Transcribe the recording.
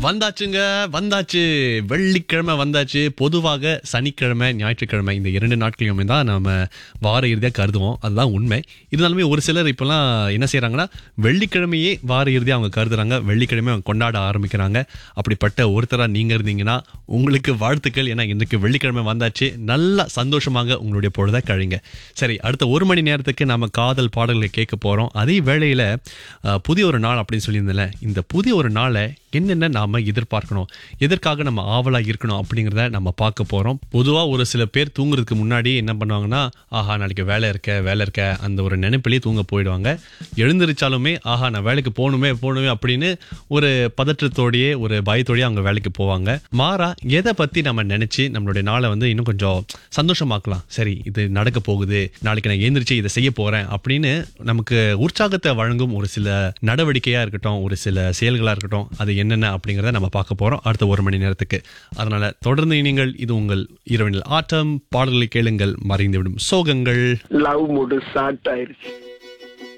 வந்தாச்சுங்க வந்தாச்சு வெள்ளிக்கிழமை வந்தாச்சு பொதுவாக சனிக்கிழமை ஞாயிற்றுக்கிழமை இந்த இரண்டு நாட்களையுமே தான் நம்ம வார இறுதியாக கருதுவோம் அதுதான் உண்மை இருந்தாலுமே ஒரு சிலர் இப்போலாம் என்ன செய்கிறாங்கன்னா வெள்ளிக்கிழமையே வார இறுதியாக அவங்க கருதுறாங்க வெள்ளிக்கிழமை அவங்க கொண்டாட ஆரம்பிக்கிறாங்க அப்படிப்பட்ட ஒருத்தராக நீங்கள் இருந்தீங்கன்னா உங்களுக்கு வாழ்த்துக்கள் ஏன்னா இன்றைக்கு வெள்ளிக்கிழமை வந்தாச்சு நல்லா சந்தோஷமாக உங்களுடைய பொழுதை கழிங்க சரி அடுத்த ஒரு மணி நேரத்துக்கு நம்ம காதல் பாடல்களை கேட்க போகிறோம் அதே வேளையில் புதிய ஒரு நாள் அப்படின்னு சொல்லியிருந்தேன்ல இந்த புதிய ஒரு நாளை என்னென்ன நாம எதிர்பார்க்கணும் எதற்காக நம்ம ஆவலா இருக்கணும் அப்படிங்கிறத நம்ம பார்க்க போறோம் பொதுவா ஒரு சில பேர் தூங்குறதுக்கு முன்னாடி என்ன பண்ணுவாங்கன்னா ஆஹா நாளைக்கு வேலை இருக்க வேலை இருக்க அந்த ஒரு நினைப்பிலேயே தூங்க போயிடுவாங்க எழுந்திருச்சாலுமே ஆஹா நான் வேலைக்கு போகணுமே போகணுமே அப்படின்னு ஒரு பதற்றத்தோடயே ஒரு பயத்தோடயே அவங்க வேலைக்கு போவாங்க மாறா எதை பத்தி நம்ம நினைச்சு நம்மளுடைய நாளை வந்து இன்னும் கொஞ்சம் சந்தோஷமாக்கலாம் சரி இது நடக்க போகுது நாளைக்கு நான் எழுந்திரிச்சு இதை செய்ய போறேன் அப்படின்னு நமக்கு உற்சாகத்தை வழங்கும் ஒரு சில நடவடிக்கையா இருக்கட்டும் ஒரு சில செயல்களா இருக்கட்டும் அது என்னென்ன அப்படிங்கறத நம்ம பார்க்க போறோம் அடுத்த ஒரு மணி நேரத்துக்கு அதனால தொடர்ந்து நீங்கள் இது உங்கள் இரவனில் ஆட்டம் பாடல்களை கேளுங்கள் மறைந்துவிடும் சோகங்கள் லவ் மூடு ஸ்டார்ட் ஆயிருச்சு